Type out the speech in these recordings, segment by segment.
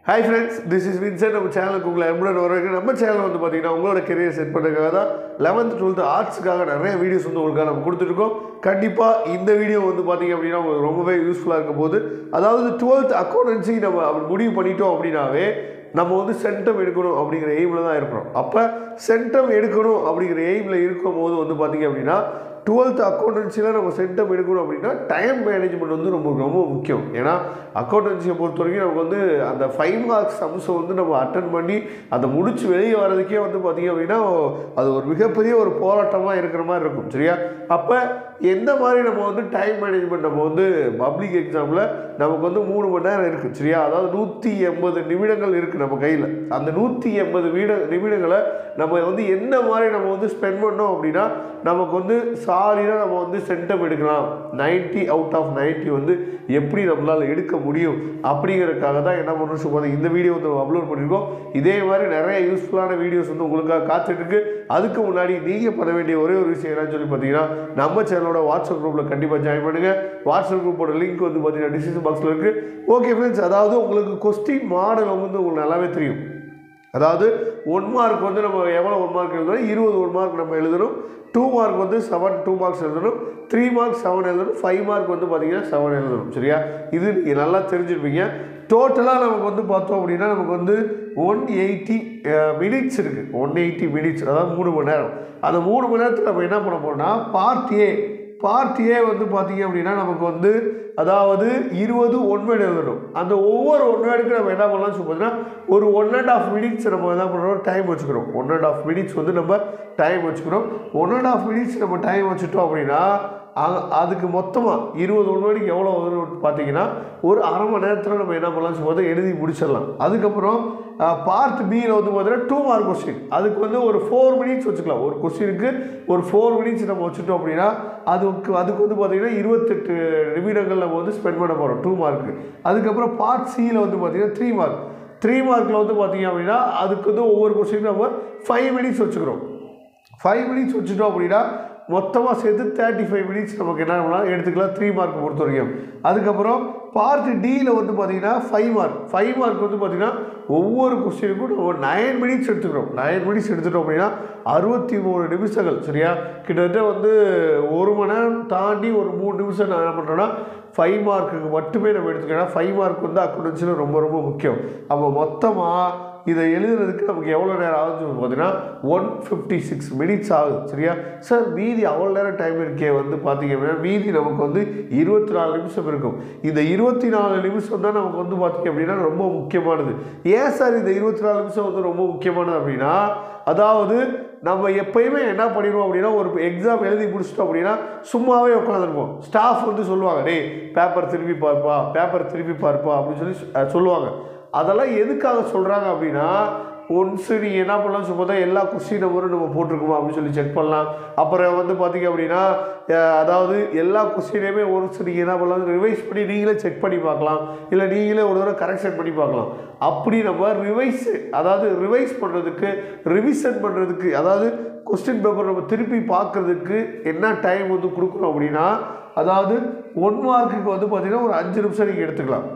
hi friends this is Vincent நம்ம சேனலுக்கு உங்களை எம்புடன் வரவேற்க நம்ம சேனல் வந்து பார்த்தீங்கன்னா உங்களோட கெரியர் செட் பண்ணுறதுக்காக தான் லெவன்த் டுவெல்த் ஆர்ட்ஸுக்காக நிறைய வீடியோஸ் வந்து உங்களுக்காக நம்ம கொடுத்துருக்கோம் கண்டிப்பாக இந்த வீடியோ வந்து பார்த்தீங்க அப்படின்னா உங்களுக்கு ரொம்பவே யூஸ்ஃபுல்லாக இருக்க போது அதாவது டுவெல்த் அக்கௌண்டன்சி நம்ம அப்படி முடிவு பண்ணிட்டோம் அப்படின்னாவே நம்ம வந்து சென்டம் எடுக்கணும் அப்படிங்கிற எய்மில் தான் இருக்கிறோம் அப்போ சென்டம் எடுக்கணும் அப்படிங்கிற எய்மில் இருக்கும் போது வந்து பார்த்தீங்க அப்படின்னா டுவெல்த் அக்கௌண்டன்சியில் நம்ம சென்டம் எடுக்கணும் அப்படின்னா டைம் மேனேஜ்மெண்ட் வந்து ரொம்ப ரொம்ப முக்கியம் ஏன்னா அக்கௌண்டன்சியை பொறுத்த வரைக்கும் நமக்கு வந்து அந்த ஃபைவ் மார்க்ஸ் அம்சம் வந்து நம்ம அட்டன் பண்ணி அதை முடிச்சு வெளியே வர்றதுக்கே வந்து பார்த்திங்க அப்படின்னா அது ஒரு மிகப்பெரிய ஒரு போராட்டமாக இருக்கிற மாதிரி இருக்கும் சரியா அப்போ எந்த மாதிரி நம்ம வந்து டைம் மேனேஜ்மெண்ட் நம்ம வந்து பப்ளிக் எக்ஸாமில் நமக்கு வந்து மூணு மணி நேரம் இருக்குது சரியா அதாவது நூற்றி எண்பது நிமிடங்கள் இருக்குது நம்ம கையில் அந்த நூற்றி எண்பது வீட நிமிடங்களை நம்ம வந்து எந்த மாதிரி நம்ம வந்து ஸ்பெண்ட் பண்ணோம் அப்படின்னா நமக்கு வந்து சாலிடாக நம்ம வந்து சென்டம் எடுக்கலாம் 90 அவுட் ஆஃப் 90 வந்து எப்படி நம்மளால் எடுக்க முடியும் அப்படிங்கிறதுக்காக தான் என்ன பண்ணுறோம் சும்மா இந்த வீடியோ வந்து அப்லோட் பண்ணியிருக்கோம் இதே மாதிரி நிறைய யூஸ்ஃபுல்லான வீடியோஸ் வந்து உங்களுக்காக காத்துட்டு இருக்கு அதுக்கு முன்னாடி நீங்கள் பண்ண வேண்டிய ஒரே ஒரு விஷயம் என்னன்னு சொல்லி பார்த்தீங்கன்னா நம்ம சேனலோட வாட்ஸ்அப் குரூப்பில் கண்டிப்பாக ஜாயின் பண்ணுங்கள் வாட்ஸ்அப் குரூப்போட லிங்க் வந்து பார்த்தீங்கன்னா டிஸ்கிரிப்ஷன் பாக்ஸில் இருக்குது ஓகே ஃப்ரெண்ட்ஸ் அதாவது உங்களுக்கு கொஸ்டின் மாடல் வந்து உங்களுக்கு நல்லாவே தெரியும் அதாவது ஒன் மார்க் வந்து நம்ம எவ்வளோ ஒன் மார்க் எழுதணும் இருபது ஒன் மார்க் நம்ம எழுதணும் டூ மார்க் வந்து செவன் டூ மார்க்ஸ் எழுதணும் த்ரீ மார்க் செவன் எழுதணும் ஃபைவ் மார்க் வந்து பார்த்தீங்கன்னா செவன் எழுதணும் சரியா இது நீங்கள் நல்லா தெரிஞ்சிருப்பீங்க டோட்டலாக நமக்கு வந்து பார்த்தோம் அப்படின்னா நமக்கு வந்து ஒன் எயிட்டி மினிட்ஸ் இருக்குது ஒன் எயிட்டி மினிட்ஸ் அதாவது மூணு மணி நேரம் அந்த மூணு மணி நேரத்தில் நம்ம என்ன பண்ண போகிறோம்னா பார்ட் ஏ பார்ட் ஏ வந்து பார்த்தீங்க அப்படின்னா நமக்கு வந்து அதாவது இருபது ஒன் வேர்டு எழுதணும் அந்த ஒவ்வொரு ஒன் வேர்டுக்கு நம்ம என்ன பண்ணலாம் சொல்லி பார்த்தீங்கன்னா ஒரு ஒன் அண்ட் ஆஃப் மினிட்ஸ் நம்ம என்ன பண்ணுறோம் டைம் வச்சுக்கிறோம் ஒன் அண்ட் ஆஃப் மினிட்ஸ் வந்து நம்ம டைம் வச்சுக்கிறோம் ஒன் அண்ட் ஆஃப் மினிட்ஸ் நம்ம டைம் வச்சுட்டோம் அப்படின்னா அ- அதுக்கு மொத்தமாக இருபது ஒன் வேர்டுக்கு எவ்வளோ வரும்னு பார்த்தீங்கன்னா ஒரு அரை மணி நேரத்தில் நம்ம என்ன பண்ணலாம் சொல்லி பார்த்தா எழுதி முடிச்சிடலாம் அதுக்கப்புறம் பார்ட் பியில் வந்து பார்த்தீங்கன்னா டூ மார்க் கொஸ்டின் அதுக்கு வந்து ஒரு ஃபோர் மினிட்ஸ் வச்சுக்கலாம் ஒரு கொஸ்டினுக்கு ஒரு ஃபோர் மினிட்ஸ் நம்ம வச்சுட்டோம் அப்படின்னா அதுக்கு அதுக்கு வந்து பார்த்தீங்கன்னா இருபத்தெட்டு நிமிடங்கள் நம்ம வந்து ஸ்பெண்ட் பண்ண போகிறோம் டூ மார்க்கு அதுக்கப்புறம் பார்ட் சியில் வந்து பார்த்தீங்கன்னா த்ரீ மார்க் த்ரீ மார்க்கில் வந்து பார்த்தீங்க அப்படின்னா அதுக்கு வந்து ஒவ்வொரு கொஸ்டினுக்கு நம்ம ஃபைவ் மினிட்ஸ் வச்சுக்கிறோம் ஃபைவ் மினிட்ஸ் வச்சுட்டோம் அப்படின்னா மொத்தமாக சேர்த்து தேர்ட்டி ஃபைவ் மினிட்ஸ் நமக்கு என்ன பண்ணலாம் எடுத்துக்கலாம் த்ரீ மார்க் பொறுத்த வரைக்கும் அதுக்கப்புறம் பார்ட் டியில் வந்து பார்த்தீங்கன்னா ஃபைவ் மார்க் ஃபைவ் மார்க் வந்து பார்த்தீங்கன்னா ஒவ்வொரு கொஸ்டினுக்கும் நம்ம நைன் மினிட்ஸ் எடுத்துக்கிறோம் நைன் மினிட்ஸ் எடுத்துட்டோம் அப்படின்னா அறுபத்தி மூணு நிமிஷங்கள் சரியா கிட்டத்தட்ட வந்து ஒரு மணி நேரம் தாண்டி ஒரு மூணு நிமிஷம் நான் என்ன பண்ணுறேன்னா ஃபைவ் மார்க்குக்கு மட்டுமே நம்ம எடுத்துக்கலாம் ஃபைவ் மார்க் வந்து அக்கௌண்டன்சியில் ரொம்ப ரொம்ப முக்கியம் அப்போ மொத்தமாக இதை எழுதுறதுக்கு நமக்கு எவ்வளோ நேரம் ஆகுதுன்னு பார்த்தீங்கன்னா ஒன் ஃபிஃப்டி சிக்ஸ் மினிட்ஸ் ஆகுது சரியா சார் மீதி அவ்வளோ நேரம் டைம் இருக்கே வந்து பார்த்தீங்க அப்படின்னா மீதி நமக்கு வந்து இருபத்தி நாலு நிமிஷம் இருக்கும் இந்த இருபத்தி நாலு நிமிஷம் தான் நமக்கு வந்து பார்த்தீங்க அப்படின்னா ரொம்ப முக்கியமானது ஏன் சார் இந்த இருபத்தி நாலு நிமிஷம் வந்து ரொம்ப முக்கியமானது அப்படின்னா அதாவது நம்ம எப்பயுமே என்ன பண்ணிடுவோம் அப்படின்னா ஒரு எக்ஸாம் எழுதி முடிச்சிட்டோம் அப்படின்னா சும்மாவே உட்காந்துருப்போம் ஸ்டாஃப் வந்து சொல்லுவாங்க டேய் பேப்பர் திருப்பி பார்ப்பா பேப்பர் திருப்பி பார்ப்பா அப்படின்னு சொல்லி அஹ், சொல்லுவாங்க அதெல்லாம் எதுக்காக சொல்கிறாங்க அப்படின்னா ஒன்ஸ் நீங்கள் என்ன பண்ணலாம் சும்மா தான் எல்லா கொஸ்டின் நம்பரும் நம்ம போட்டிருக்கோமா அப்படின்னு சொல்லி செக் பண்ணலாம் அப்புறம் வந்து பார்த்தீங்க அப்படின்னா அஹ், அதாவது எல்லா கொஸ்டினையுமே ஒன்ஸ் நீங்கள் என்ன பண்ணலாம் ரிவைஸ் பண்ணி நீங்களே செக் பண்ணி பார்க்கலாம் இல்லை நீங்களே ஒரு தடவை கரெக்ஷன் பண்ணி பார்க்கலாம் அப்படி நம்ம ரிவைஸ் அதாவது ரிவைஸ் பண்ணுறதுக்கு ரிவிஷன் பண்ணுறதுக்கு அதாவது கொஸ்டின் பேப்பர் நம்ம திருப்பி பார்க்கறதுக்கு என்ன டைம் வந்து கொடுக்குறோம் அப்படின்னா அதாவது ஒன் மார்க்குக்கு வந்து பார்த்தீங்கன்னா ஒரு அஞ்சு நிமிஷம் நீங்கள் எடுத்துக்கலாம்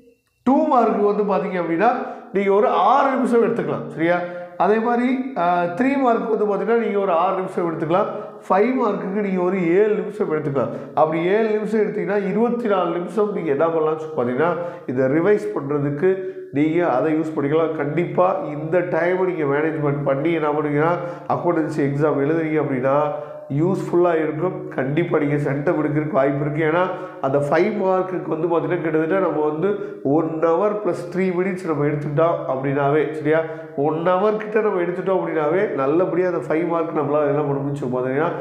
டூ மார்க்கு வந்து பார்த்தீங்க அப்படின்னா நீங்கள் ஒரு ஆறு நிமிஷம் எடுத்துக்கலாம் சரியா அதே மாதிரி த்ரீ மார்க் வந்து பார்த்தீங்கன்னா நீங்கள் ஒரு ஆறு நிமிஷம் எடுத்துக்கலாம் ஃபைவ் மார்க்குக்கு நீங்கள் ஒரு ஏழு நிமிஷம் எடுத்துக்கலாம் அப்படி ஏழு நிமிஷம் எடுத்தீங்கன்னா இருபத்தி நாலு நிமிஷம் நீங்கள் என்ன பண்ணலாம்னு சொல்லி பார்த்தீங்கன்னா இதை ரிவைஸ் பண்ணுறதுக்கு நீங்கள் அதை யூஸ் பண்ணிக்கலாம் கண்டிப்பாக இந்த டைமை நீங்கள் மேனேஜ்மெண்ட் பண்ணி என்ன பண்ணுறீங்கன்னா அக்கௌண்டன்சி எக்ஸாம் எழுதுறீங்க அப்படின்னா யூஸ்ஃபுல்லாக இருக்கும் கண்டிப்பாக நீங்கள் சென்டம் எடுக்கிறதுக்கு வாய்ப்பு இருக்குது ஏன்னா அந்த ஃபைவ் மார்க்குக்கு வந்து பார்த்தீங்கன்னா கிட்டத்தட்ட நம்ம வந்து one hour plus three minutes நம்ம எடுத்துட்டோம் அப்படின்னாவே சரியா ஒன் ஹவர் கிட்ட நம்ம எடுத்துட்டோம் அப்படின்னாவே நல்லபடியாக அந்த ஃபைவ் மார்க் நம்மளால் என்ன பண்ண முடியும் பார்த்தீங்கன்னா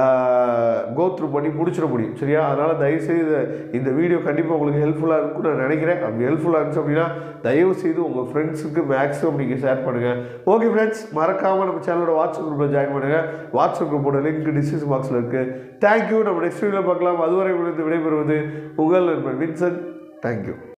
கோ த்ரூ பண்ணி முடிச்சிட முடியும் சரியா அதனால் தயவுசெய்து இதை- இந்த வீடியோ கண்டிப்பாக உங்களுக்கு ஹெல்ப்ஃபுல்லாக இருக்கும்னு நான் நினைக்கிறேன் அப்படி ஹெல்ப்ஃபுல்லாக இருந்துச்சு அப்படின்னா தயவு செய்து உங்கள் ஃப்ரெண்ட்ஸுக்கு மேக்ஸிமம் நீங்கள் ஷேர் பண்ணுங்கள் ஓகே ஃப்ரெண்ட்ஸ் மறக்காமல் நம்ம சேனலோட வாட்ஸ்அப் குரூப்பில் ஜாயின் பண்ணுங்கள் வாட்ஸ்அப் குரூப்போட லிங்க் டிஸ்கிரிப்ஷன் பாக்ஸில் இருக்குது தேங்க்யூ நம்ம நெக்ஸ்ட் வீடியோவில் பார்க்கலாம் அதுவரை விடைபெறுவது உங்கள் நண்பன் வின்சன் தேங்க்யூ